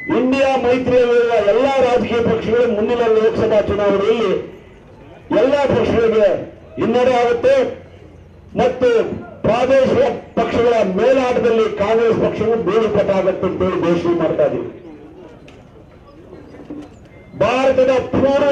India ಮೈತ್ರಿಯಲ್ಲಿರುವ ಎಲ್ಲಾ ರಾಜಕೀಯ ಪಕ್ಷಗಳು ಮುಂದಿನ ಲೋಕಸಭಾ ಚುನಾವಣೆಯಲ್ಲಿ ಎಲ್ಲಾ ಪಕ್ಷಗಳಿಗೆ ಹಿನ್ನಡೆ ಆಗುತ್ತೆ ಮತ್ತು ಪ್ರಾದೇಶಿಕ ಪಕ್ಷಗಳ ಮೇಲಾಟದಲ್ಲಿ ಕಾಂಗ್ರೆಸ್ ಪಕ್ಷವು ಬೀಳುಪಟ್ಟಾಗುತ್ತೆ ಅಂತೇಳಿ ಘೋಷಣೆ ಮಾಡ್ತಾ ಇದ್ದೀವಿ ಭಾರತದ ಪೂರ್ವ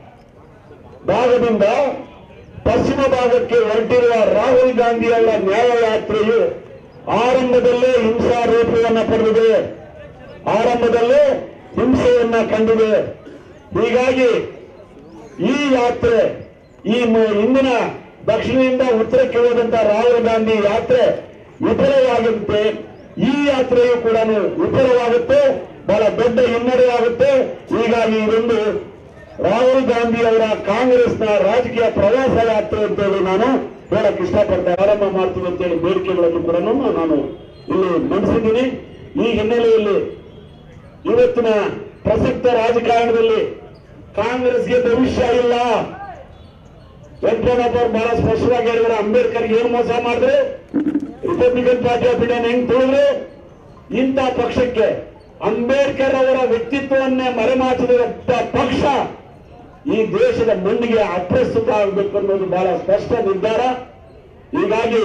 ಭಾಗದಿಂದ ಪಶ್ಚಿಮ ಭಾಗಕ್ಕೆ ಹೊರಟಿರುವ ರಾಹುಲ್ ಗಾಂಧಿ ಅವರ ನ್ಯಾಯಯಾತ್ರೆಯು ಆರಂಭದಲ್ಲೇ ಹಿಂಸಾ ರೂಪವನ್ನು ಪಡೆದಿದೆ ಆರಂಭದಲ್ಲೇ ಹಿಂಸೆಯನ್ನ ಕಂಡಿದೆ ಹೀಗಾಗಿ ಈ ಯಾತ್ರೆ ಈ ಮ- ಇಂದಿನ ದಕ್ಷಿಣದಿಂದ ಉತ್ತರಕ್ಕೆ ಹೋದಂತ ರಾಹುಲ್ ಗಾಂಧಿ ಯಾತ್ರೆ ವಿಫಲವಾಗುತ್ತೆ ಈ ಯಾತ್ರೆಯು ಕೂಡ ವಿಫಲವಾಗುತ್ತೆ ಬಹಳ ದೊಡ್ಡ ಹಿನ್ನಡೆಯಾಗುತ್ತೆ ಹೀಗಾಗಿ ಇದೊಂದು ರಾಹುಲ್ ಗಾಂಧಿ ಅವರ ಕಾಂಗ್ರೆಸ್ನ ರಾಜಕೀಯ ಪ್ರವಾಸ ಯಾತ್ರೆ ಅಂತೇಳಿ ನಾನು ಹೇಳಕ್ ಇಷ್ಟಪಡ್ತೇನೆ ಆರಂಭ ಮಾಡ್ತೀವಿ ಅಂತೇಳಿ ಬೇಡಿಕೆಗಳನ್ನು ಕೂಡ ನಾನು ಇಲ್ಲಿ ಮಂಡಿಸಿದ್ದೀನಿ ಈ ಹಿನ್ನೆಲೆಯಲ್ಲಿ ಇವತ್ತಿನ ಪ್ರಸಕ್ತ ರಾಜಕಾರಣದಲ್ಲಿ ಕಾಂಗ್ರೆಸ್ಗೆ ಭವಿಷ್ಯ ಇಲ್ಲ ವೆಂಕಟರಮಣಪ್ಪ ಅವರು ಬಹಳ ಸ್ಪಷ್ಟವಾಗಿ ಹೇಳಿದ್ರು ಅಂಬೇಡ್ಕರ್ ಏನು ಮೋಸ ಮಾಡಿದ್ರು ರಿಪಬ್ಲಿಕನ್ ಪಾರ್ಟಿ ಆಫ್ ಇಂಡಿಯನ್ ಹೆಂಗ್ ತುಳಿದ್ರು ಇಂಥ ಪಕ್ಷಕ್ಕೆ ಅಂಬೇಡ್ಕರ್ ಅವರ ವ್ಯಕ್ತಿತ್ವವನ್ನೇ ಮರೆಮಾಚಿದಂತ ಪಕ್ಷ ಈ ದೇಶದ ಮಣ್ಣಿಗೆ ಅಪ್ರಸ್ತುತ ಆಗಬೇಕು ಅನ್ನೋದು ಬಹಳ ಸ್ಪಷ್ಟ ನಿರ್ಧಾರ ಹೀಗಾಗಿ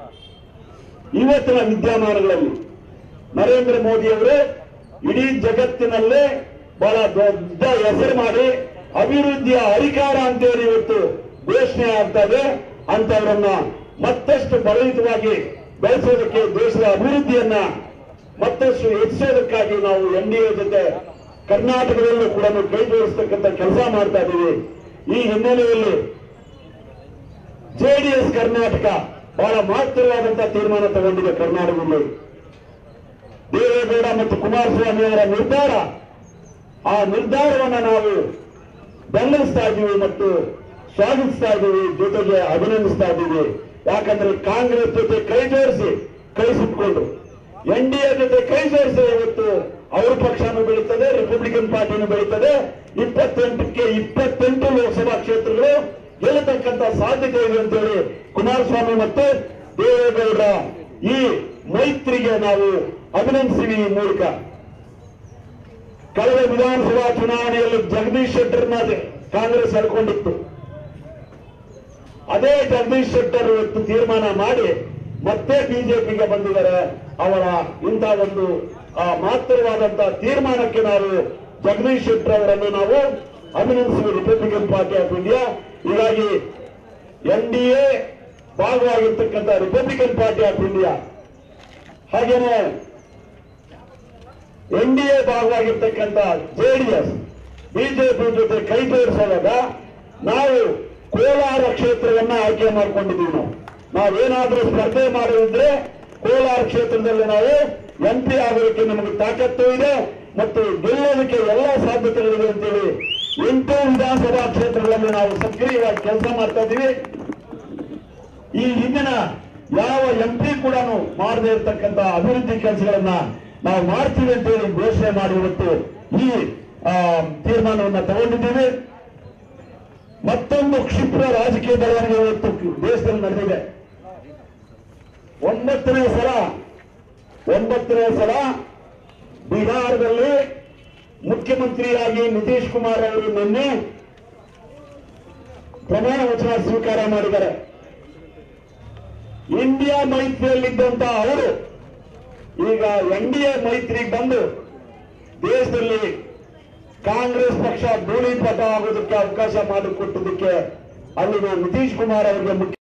ಇವತ್ತಿನ ವಿದ್ಯಮಾನಗಳಲ್ಲಿ ನರೇಂದ್ರ ಮೋದಿ ಅವರು ಇಡೀ ಜಗತ್ತಿನಲ್ಲೇ ಬಹಳ ದೊಡ್ಡ ಹೆಸರು ಮಾಡಿ ಅಭಿವೃದ್ಧಿಯ ಅಧಿಕಾರ ಅಂತೇಳಿ ಇವತ್ತು ಘೋಷಣೆ ಆಗ್ತಾ ಇದೆ ಅಂತವರನ್ನ ಮತ್ತಷ್ಟು ಬಲಯುತವಾಗಿ ಬೆಳೆಸೋದಕ್ಕೆ ದೇಶದ ಅಭಿವೃದ್ಧಿಯನ್ನ ಮತ್ತಷ್ಟು ಹೆಚ್ಚಿಸೋದಕ್ಕಾಗಿ ನಾವು ಎನ್ ಡಿ ಎ ಜೊತೆ ಕರ್ನಾಟಕದಲ್ಲೂ ಕೂಡ ಕೈ ಜೋಡಿಸ್ತಕ್ಕಂಥ ಕೆಲಸ ಮಾಡ್ತಾ ಇದ್ದೀವಿ ಈ ಹಿನ್ನೆಲೆಯಲ್ಲಿ ಜೆಡಿಎಸ್ ಕರ್ನಾಟಕ ಬಹಳ ಮಹತ್ತರವಾದಂತಹ ತೀರ್ಮಾನ ತಗೊಂಡಿದೆ ಕರ್ನಾಟಕದಲ್ಲಿ ದೇವೇಗೌಡ ಮತ್ತು ಕುಮಾರಸ್ವಾಮಿ ಅವರ ನಿರ್ಧಾರ ಆ ನಿರ್ಧಾರವನ್ನು ನಾವು ಬೆಂಬಲಿಸ್ತಾ ಇದ್ದೀವಿ ಮತ್ತು ಸ್ವಾಗತಿಸ್ತಾ ಇದ್ದೀವಿ ಜೊತೆಗೆ ಅಭಿನಂದಿಸ್ತಾ ಇದ್ದೀವಿ ಯಾಕಂದ್ರೆ ಕಾಂಗ್ರೆಸ್ ಜೊತೆ ಕೈ ಜೋಡಿಸಿ ಕೈ ಸುಟ್ಕೊಂಡು ಎನ್ ಡಿ ಎ ಜೊತೆ ಕೈ ಜೋಡಿಸಿ ಇವತ್ತು ಅವ್ರ ಪಕ್ಷನೂ ಬೆಳೀತದೆ ರಿಪಬ್ಲಿಕನ್ ಪಾರ್ಟಿನೂ ಬೆಳೀತದೆ ಇಪ್ಪತ್ತೆಂಟಕ್ಕೆ ಇಪ್ಪತ್ತೆಂಟು ಲೋಕಸಭಾ ಕ್ಷೇತ್ರಗಳು ಗೆಲ್ಲತಕ್ಕಂತ ಸಾಧ್ಯತೆ ಇದೆ ಅಂತೇಳಿ ಕುಮಾರಸ್ವಾಮಿ ಮತ್ತು ದೇವೇಗೌಡರ ಈ ಮೈತ್ರಿಗೆ ನಾವು ಅಭಿನಂದಿಸ್ತೀವಿ ಈ ಮೂಲಕ ಕಳೆದ ವಿಧಾನಸಭಾ ಚುನಾವಣೆಯಲ್ಲಿ ಜಗದೀಶ್ ಶೆಟ್ಟರ್ನ ಕಾಂಗ್ರೆಸ್ ಎಳ್ಕೊಂಡಿತ್ತು ಅದೇ ಜಗದೀಶ್ ಶೆಟ್ಟರ್ ಇವತ್ತು ತೀರ್ಮಾನ ಮಾಡಿ ಮತ್ತೆ ಬಿಜೆಪಿಗೆ ಬಂದಿದ್ದಾರೆ ಅವರ ಇಂಥ ಒಂದು ಆ, ಮಹತ್ತರವಾದಂತಹ ತೀರ್ಮಾನಕ್ಕೆ ನಾವು ಜಗದೀಶ್ ಶೆಟ್ಟರ್ ಅವರನ್ನು ನಾವು ಅಭಿನಂದಿಸುವ ರಿಪಬ್ಲಿಕನ್ ಪಾರ್ಟಿ ಆಫ್ ಇಂಡಿಯಾ ಹೀಗಾಗಿ ಎನ್ ಡಿ ಎ ಭಾಗವಾಗಿರ್ತಕ್ಕಂಥ ರಿಪಬ್ಲಿಕನ್ ಪಾರ್ಟಿ ಆಫ್ ಇಂಡಿಯಾ ಹಾಗೇನೆ ಎನ್ ಡಿ ಎ ಭಾಗವಾಗಿರ್ತಕ್ಕಂಥ ಜೆಡಿಎಸ್ ಬಿಜೆಪಿ ಜೊತೆ ಕೈ ಜೋಡಿಸುವಾಗ ನಾವು ಕೋಲಾರ ಕ್ಷೇತ್ರವನ್ನ ಆಯ್ಕೆ ಮಾಡ್ಕೊಂಡಿದ್ದೀವಿ ನಾವು ನಾವೇನಾದ್ರೂ ಸ್ಪರ್ಧೆ ಮಾಡೋದಿದ್ರೆ ಕೋಲಾರ ಕ್ಷೇತ್ರದಲ್ಲಿ ನಾವು ಎಂ ಪಿ ಆಗೋದಕ್ಕೆ ನಮಗೆ ತಾಕತ್ತು ಇದೆ ಮತ್ತು ಗೆಲ್ಲೋದಕ್ಕೆ ಎಲ್ಲ ಸಾಧ್ಯತೆಗಳಿವೆ ಅಂತೇಳಿ ಎಂಟು ವಿಧಾನಸಭಾ ಕ್ಷೇತ್ರಗಳಲ್ಲಿ ನಾವು ಸಕ್ರಿಯವಾಗಿ ಕೆಲಸ ಮಾಡ್ತಾ ಇದ್ದೀವಿ ಈ ಹಿಂದಿನ ಯಾವ ಎಂ ಪಿ ಕೂಡ ಮಾಡದೇ ಇರತಕ್ಕಂತ ಅಭಿವೃದ್ಧಿ ಕೆಲಸಗಳನ್ನ ನಾವು ಮಾಡ್ತೀವಿ ಅಂತೇಳಿ ಘೋಷಣೆ ಮಾಡಿ ಇವತ್ತು ಈ ಆ, ತೀರ್ಮಾನವನ್ನ ತಗೊಂಡಿದ್ದೀವಿ ಮತ್ತೊಂದು ಕ್ಷಿಪ್ರ ರಾಜಕೀಯ ಬೆಳವಣಿಗೆ ಇವತ್ತು ದೇಶದಲ್ಲಿ ನಡೆದಿದೆ ಒಂಬತ್ತನೇ ಸಲ ಒಂಬತ್ತನೇ ಸಲ ಬಿಹಾರದಲ್ಲಿ ಮುಖ್ಯಮಂತ್ರಿಯಾಗಿ ನಿತೀಶ್ ಕುಮಾರ್ ಅವರು ನಿನ್ನೆ ಪ್ರಮಾಣ ವಚನ ಸ್ವೀಕಾರ ಮಾಡಿದ್ದಾರೆ ಇಂಡಿಯಾ ಮೈತ್ರಿಯಲ್ಲಿದ್ದಂತ ಅವರು ಈಗ ಎನ್ ಡಿ ಎ ಮೈತ್ರಿಗೆ ಬಂದು ದೇಶದಲ್ಲಿ ಕಾಂಗ್ರೆಸ್ ಪಕ್ಷ ಧೂಳಿಪಟ ಆಗೋದಕ್ಕೆ ಅವಕಾಶ ಮಾಡಿಕೊಟ್ಟಿದ್ದಕ್ಕೆ ಅಲ್ಲಿನ ನಿತೀಶ್ ಕುಮಾರ್ ಅವರಿಗೆ ಮುಖ್ಯ